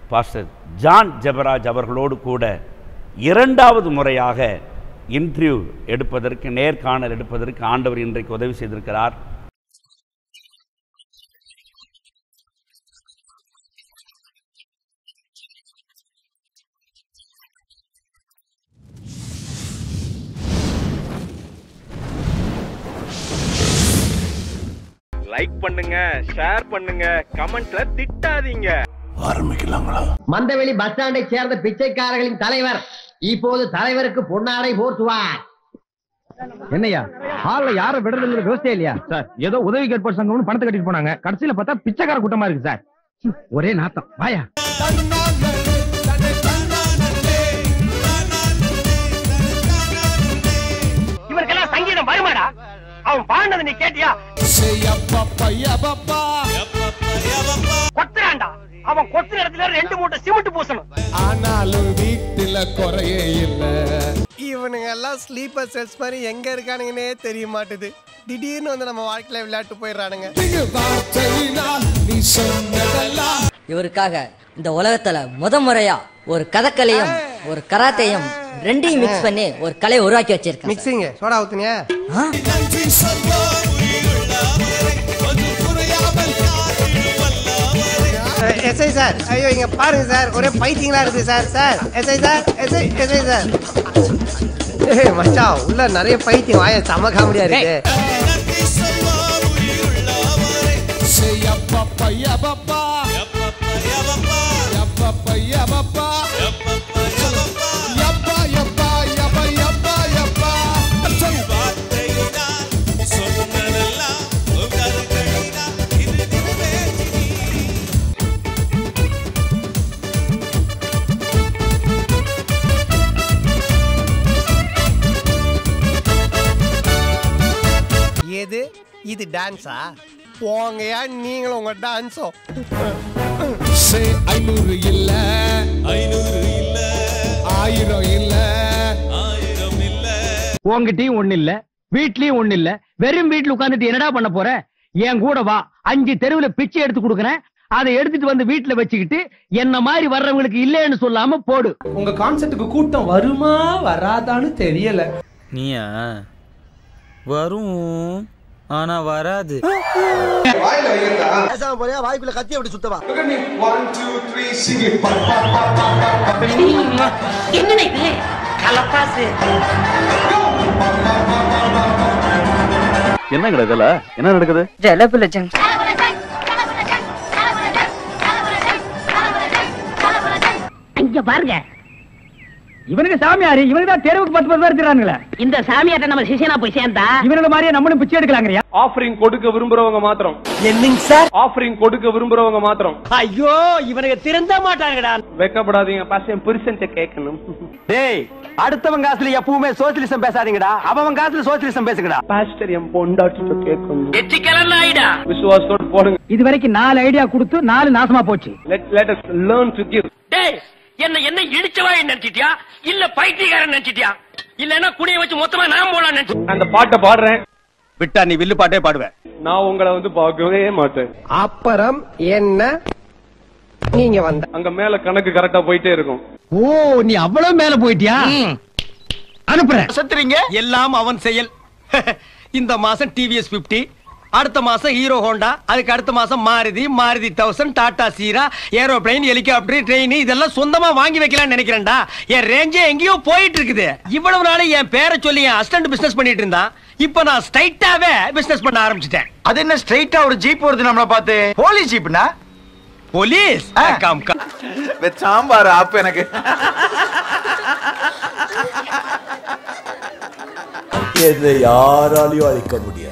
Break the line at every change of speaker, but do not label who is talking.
Pastor John Jebaraj அவர்களோடு கூட இரண்டாவது முறையாக இன்டர்வியூ எடுப்பதற்கு நேர்காணல் எடுப்பதற்கு ஆண்டவர் இன்றைக்கு உதவி செய்திருக்கிறார்
லைக் பண்ணுங்க ஷேர் பண்ணுங்க கமெண்ட்ல திட்டாதீங்க
மந்தவெளி பஸ் ஸ்டாண்டை சேர்ந்த பிச்சைக்காரர்களின் தலைவர் இப்போது தலைவருக்கு பொன்னாடை போர்த்துவார்
என்னையா ஹால்ல யாரும் விடுறதுல விவசாயம் இல்லையா சார் ஏதோ உதவி கேட்போர் சங்கம்னு பணத்தை கட்டிட்டு போனாங்க கடைசியில பார்த்தா பிச்சைக்கார கூட்டமா இருக்கு சார் ஒரே நாத்தம் வாயா
இவருக்கெல்லாம் சங்கீதம் வருமாடா அவன் பாண்டது நீ கேட்டியா கொத்துறான்டா அவன் கொத்துற இடத்துல ரெண்டு மூட்டை சிமெண்ட் பூசணும்
இவனுங்க எல்லாம் ஸ்லீப்பர் செல்ஸ் மாதிரி எங்க இருக்கானுங்கன்னே தெரிய மாட்டுது திடீர்னு வந்து நம்ம வாழ்க்கையில விளையாட்டு போயிடுறானுங்க
இவருக்காக இந்த உலகத்துல முத முறையா ஒரு கதக்கலையும் ஒரு கராத்தையும் ரெண்டையும் மிக்ஸ் பண்ணி ஒரு கலையை உருவாக்கி வச்சிருக்கேன் சார்.
மிக்சிங் சோடா ஊத்துனியா
ஆ?
எஸ்ஐ சார் ஐயோ இங்க பாருங்க சார் ஒரே பைத்தியங்களா இருக்கு sir sir SI sir SI SI sir ஏய் மச்சான் உள்ள நிறைய பைத்தியம் வாய செம காமெடியா இருக்கு எது இது டான்ஸா போங்கயா நீங்களும் உங்க டான்ஸோ
ஐநூறு இல்ல ஐநூறு இல்ல ஆயிரம் இல்ல ஆயிரம் இல்ல
உங்ககிட்டயும் ஒண்ணு இல்ல வீட்லயும் ஒண்ணு இல்ல வெறும் வீட்டுல உட்கார்ந்துட்டு என்னடா பண்ண போற என் கூட வா அஞ்சு தெருவுல பிச்சை எடுத்து கொடுக்கறேன் அதை எடுத்துட்டு வந்து வீட்டுல வச்சுக்கிட்டு என்ன மாதிரி வர்றவங்களுக்கு இல்லைன்னு சொல்லாம போடு
உங்க கான்செப்டுக்கு கூட்டம் வருமா வராதான்னு தெரியல
நீயா வரும் ஆனா வராது
பேசாம போறியா வாய்க்குள்ள கத்தி அப்படி சுத்தவா
என்ன கிடக்கல என்ன நடக்குது
ஜலபுல ஜங்ஷன்
இங்க பாருங்க
இவனுக்கு சாமியாரு இவனுக்கு தான் தெருவுக்கு பத்து பத்து பேர் இருக்கிறானுங்களே
இந்த சாமியார்ட்ட நம்ம சிஷியனா போய் சேர்ந்தா
இவனுக்கு மாதிரியே நம்மளும் பிச்சை எடுக்கலாங்கறியா
ஆஃபரிங் கொடுக்க விரும்புறவங்க மாத்திரம்
என்னங்க சார்
ஆஃபரிங் கொடுக்க விரும்புறவங்க மாத்திரம்
ஐயோ இவனுக்கு திருந்த மாட்டாங்கடா
வெக்கப்படாதீங்க பாஸ் என் புருஷன்ட்ட கேட்கணும்
டேய் அடுத்தவன் காசுல எப்பவுமே சோசியலிசம் பேசாதீங்கடா அவன் காசுல சோசியலிசம் பேசுங்கடா
பாஸ்டர் என் பொண்டாட்டிட்ட கேட்கணும்
எச்சிக்கலன்னு ஆயிடா
விசுவாசத்தோட போடுங்க
இது வரைக்கும் நாலு ஐடியா கொடுத்து நாலு நாசமா போச்சு
let let us learn to give
டேய் என்ன என்ன இடிச்சவாய் நினைச்சிட்டியா இல்ல பைத்தியக்காரன் நினைச்சிட்டியா இல்லன்னா குடிய வச்சு மொத்தமா நான் போலாம் நினைச்சு
அந்த பாட்டை பாடுறேன்
விட்டா நீ வில்லு பாட்டே பாடுவ
நான் உங்களை வந்து பார்க்கவே மாட்டேன்
அப்புறம் என்ன நீங்க வந்த
அங்க மேல கணக்கு கரெக்டா போயிட்டே இருக்கும்
ஓ நீ அவ்வளவு மேல போயிட்டியா அனுப்புறேன் சத்துறீங்க எல்லாம் அவன் செயல் இந்த மாசம் டிவிஎஸ் 50 அடுத்த மாசம் ஹீரோ ஹோண்டா அதுக்கு அடுத்த மாசம் மாருதி மாருதி தௌசண்ட் டாடா சீரா ஏரோப்ளைன் ஹெலிகாப்டர் ட்ரெயின் இதெல்லாம் சொந்தமா வாங்கி வைக்கலாம்னு நினைக்கிறேன்டா என் ரேஞ்சே எங்கேயோ போயிட்டு இருக்குது இவ்வளவு நாள் என் பேரை சொல்லி என் அசிஸ்டன்ட் பிசினஸ் பண்ணிட்டு இருந்தான் இப்போ நான் ஸ்ட்ரைட்டாவே பிசினஸ் பண்ண ஆரம்பிச்சிட்டேன்
அது என்ன ஸ்ட்ரைட்டா ஒரு ஜீப் வருது நம்மள பார்த்து போலீஸ் ஜீப்னா
போலீஸ் கம் கம்
சாம்பார் ஆப் எனக்கு
எதை யாராலையும் அழிக்க முடியாது